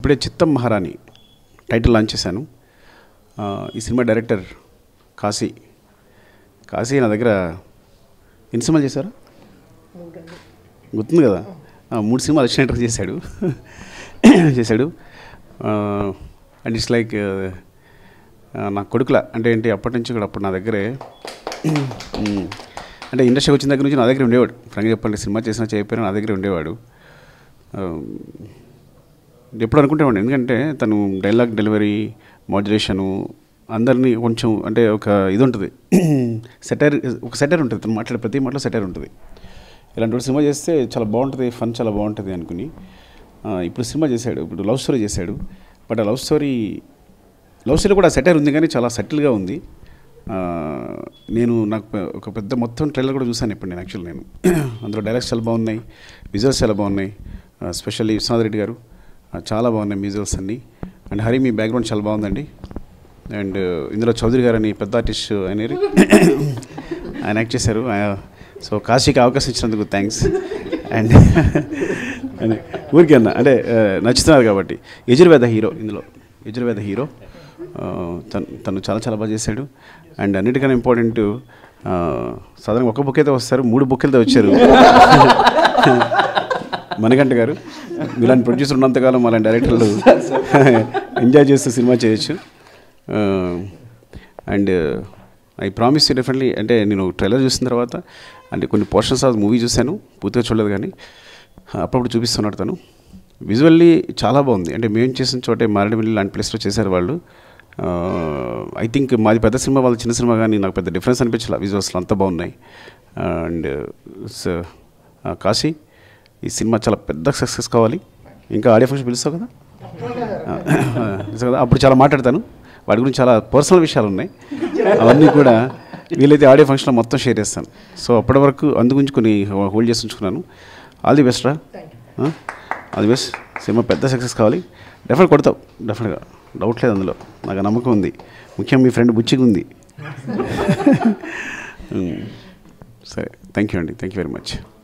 ఇప్పుడే చిత్తం మహారాణి టైటిల్ లాంచ్ చేశాను ఆ, ఈ సినిమా డైరెక్టర్ కాశీ కాశీ నా దగ్గర ఎన్ని సినిమాలు చేశారు గుర్తుంది కదా ఆ, మూడు సినిమాలు వచ్చినట్టు చేశాడు చేశాడు అండ్ ఇట్స్ లైక్ నా కొడుకుల అంటే ఏంటి అప్పటి నుంచి కూడా అప్పుడు నా దగ్గరే ఉమ్, అంటే ఇండస్ట్రీకి వచ్చిన దగ్గర నుంచి నా దగ్గర ఉండేవాడు ఫ్రంగా చెప్పాలి సినిమా చేసినా చేయకపోయినా నా దగ్గర ఉండేవాడు ఆ, ఎప్పుడు అనుకుంటేవాడిని ఎందుకంటే తను డైలాగ్ డెలివరీ మాడ్యులేషను అందరినీ కొంచెం అంటే ఒక ఇది ఉంటుంది సెటైర్ ఒక సెటైర్ ఉంటుంది తను మాట్లాడే ప్రతి మాటలో సెటైర్ ఉంటుంది ఇలాంటి ఒక సినిమా చేస్తే చాలా బాగుంటుంది ఫన్ చాలా బాగుంటుంది అనుకుని ఆ, ఇప్పుడు సినిమా చేశాడు ఇప్పుడు లవ్ స్టోరీ చేశాడు బట్ ఆ లవ్ స్టోరీ లవ్ స్టోరీ కూడా సెటైర్ ఉంది కానీ చాలా సటిల్గా ఉంది ఆ, నేను నాకు పె- ఒక పెద్ద మొత్తం ట్రైలర్ కూడా చూశాను ఇప్పుడు నేను యాక్చువల్ నేను అందులో డైలాగ్స్ చాలా బాగున్నాయి విజువల్స్ చాలా బాగున్నాయి స్పెషల్లీ విశ్వనాథ్ రెడ్డి గారు ఆ, చాలా బాగున్నాయి విజువల్స్ అన్నీ అండ్ హరి మీ బ్యాక్గ్రౌండ్ చాలా బాగుందండి అండ్ ఇందులో చౌదరి గారు అని పెద్ద ఆర్టిస్ట్ ఆయన ఎవరు? ఆయన యాక్ట్ చేశారు ఆ- సో కాశీకి అవకాశం ఇచ్చినందుకు థ్యాంక్స్ అండ్ అని ఊరికే అన్న అంటే ఆ, నచ్చుతున్నారు కాబట్టి యజుర్వేద హీరో ఇందులో యజుర్వేద హీరో ఆ, తను తను చాలా చాలా బాగా చేశాడు అండ్ అన్నిటికన్నా ఇంపార్టెంట్ సాధారణంగా ఒక బుక్ అయితే వస్తారు మూడు బుక్లతో వచ్చారు మణికంఠ గారు ఇలాంటి ప్రొడ్యూసర్ ఉన్నంతకాలం అలాంటి డైరెక్టర్లు ఎంజాయ్ చేస్తూ సినిమా చేయొచ్చు అండ్ ఐ ప్రామిస్ డెఫినెట్లీ అంటే నేను ట్రైలర్ చూసిన తర్వాత అంటే కొన్ని పోర్షన్స్ ఆఫ్ మూవీ చూశాను పూర్తిగా చూడలేదు కానీ అప్పుడప్పుడు చూపిస్తున్నాడు తను విజువల్లీ చాలా బాగుంది అంటే మేము చేసిన చోటే మారేడుమిల్లి లాంటి ప్లేస్లో చేశారు వాళ్ళు ఐ థింక్ మాది పెద్ద సినిమా వాళ్ళ చిన్న సినిమా కానీ నాకు పెద్ద డిఫరెన్స్ అనిపించాల విజువల్స్లో అంతా బాగున్నాయి అండ్ కాశీ ఈ సినిమా చాలా పెద్ద సక్సెస్ కావాలి ఇంకా ఆడియో ఫంక్షన్ పిలుస్తావు కదా ఆ, పిలుస్తావు కదా అప్పుడు చాలా మాట్లాడతాను వాటి గురించి చాలా పర్సనల్ విషయాలు ఉన్నాయి అవన్నీ కూడా వీలైతే ఆడియో ఫంక్షన్లో మొత్తం షేర్ చేస్తాను సో అప్పటి వరకు అందు గురించి కొన్ని హోల్డ్ చేసి ఉంచుకున్నాను ఆల్ ది బెస్ట్ రా ఆల్ ది బెస్ట్ సినిమా పెద్ద సక్సెస్ కావాలి డెఫినెట్ కొడతావు డెఫినెట్గా డౌట్ లేదు అందులో నాకు ఆ నమ్మకం ఉంది ముఖ్యంగా మీ ఫ్రెండ్ బుచ్చిగా ఉంది ఉమ్. సరే థ్యాంక్ యూ అండి థ్యాంక్ యూ వెరీ మచ్